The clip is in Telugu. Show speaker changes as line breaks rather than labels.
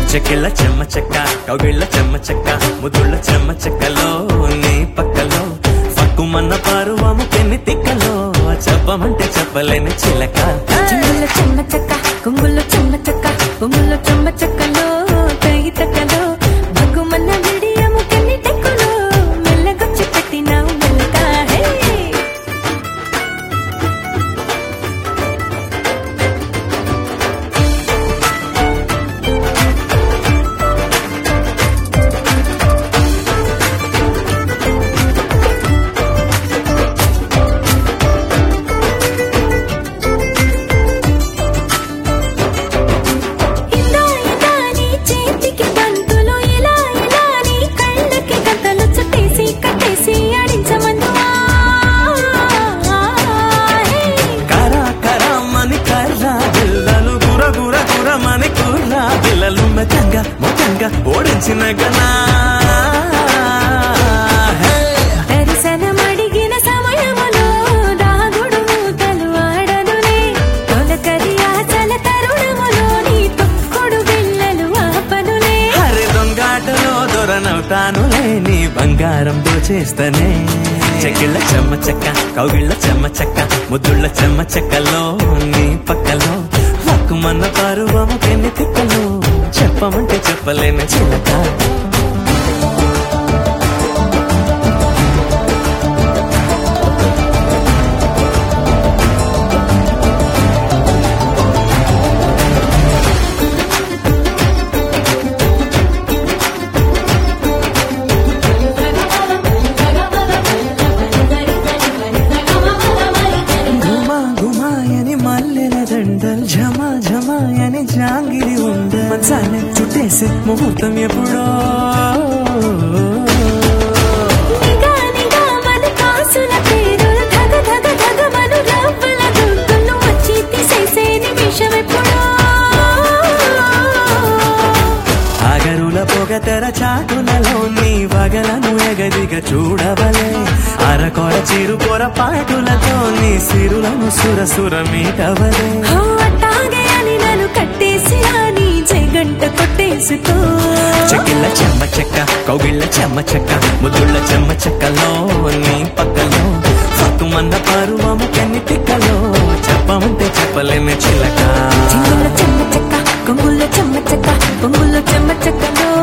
చెక్కిళ్ళ చెమ్మ చెక్క కౌగిళ్ళ చెమ్మ చెక్క ముదుళ్ళ చెమ్మ చెక్కలో నీ పక్కలో పక్కుమన్న పరువము పెన్ని తిక్కలో చెప్పమంటే చెప్పలేని చిలక
చెంగుల్లో చెమ్మ చెక్క కొంగుల్లో చెమ్మ చెక్క కొంగుల్లో చెమ్మ చెక్కలో తగి తక్కలో భగ్గుమన్న విడియము కన్ని టెక్కులో మెల్లగొచ్చి పెట్టినావు మెల్లక హే ఇలా ఇలా నీ చేతికి బంతులు ఇలా ఇలా నీ కళ్ళకి గంతలు చుట్టేసి కట్టేసి ఆడించమందువా హే
కరా కరామని కర్రా పిల్లలు గుర గుర గురమని కుర్రా పిల్లలు మెతంగా మొత్తంగా ఓడించిన గనా హే!
దర్శనమడిగిన సమయములో దాగుడు మూతలు ఆడనులే తొలకరి ఆచల తరుణములో నీ తొక్కుడు బిళ్ళలు ఆపనులే
హరి దొంగాటలో దొరనవుతానులే నీ బంగారం దోచేస్తనే చెక్కిళ్ళ చెమ్మ చెక్క కౌగిళ్ళ చెమ్మ చెక్క ముద్దుళ్ళ చెమ్మ చెక్కలో నీ పక్కలో హక్కుమన్న పరువము పెన్ని తిక్కలో చెప్పమంటే చెప్పలేని చిలక గుమా గుమాయని మల్లెల దండల్ ఝమా ఝమాయని జాంగిరి ఉండ మంచాలే చుట్టేసే ముహూర్తం ఎప్పుడో
నిగా నిగా మన కాసుల పేరులు ధగ ధగ ధగ మను రవ్వల దుద్దులు వచ్చి తీసేసే నిమిషం ఎప్పుడో
ఆగరుల పొగతెర చాటులలో నీ వగలను ఎగదిగా చూడవలే అరకొర చిరు పొర పాటులతో నీ సిరులను సురసుర మీటవలే
హో అట్టాగే అని నన్ను కట్టేసి నీ జగంట కొట్టేసుకో
చెక్కిళ్ళ చెమ్మ చెక్క కౌగిళ్ళ చెమ్మ చెక్క ముద్దుళ్ళ చెమ్మ చెక్కలో నీ పక్కలో సత్తుమన్న పరువము కన్ని తిక్కలో చెప్పమంటే చెప్పలేని చిలక
చెంగుల్లో చెమ్మ చెక్క కొంగుల్లో చెమ్మ చెక్క కొంగుల్లో చెమ్మ చెక్కలో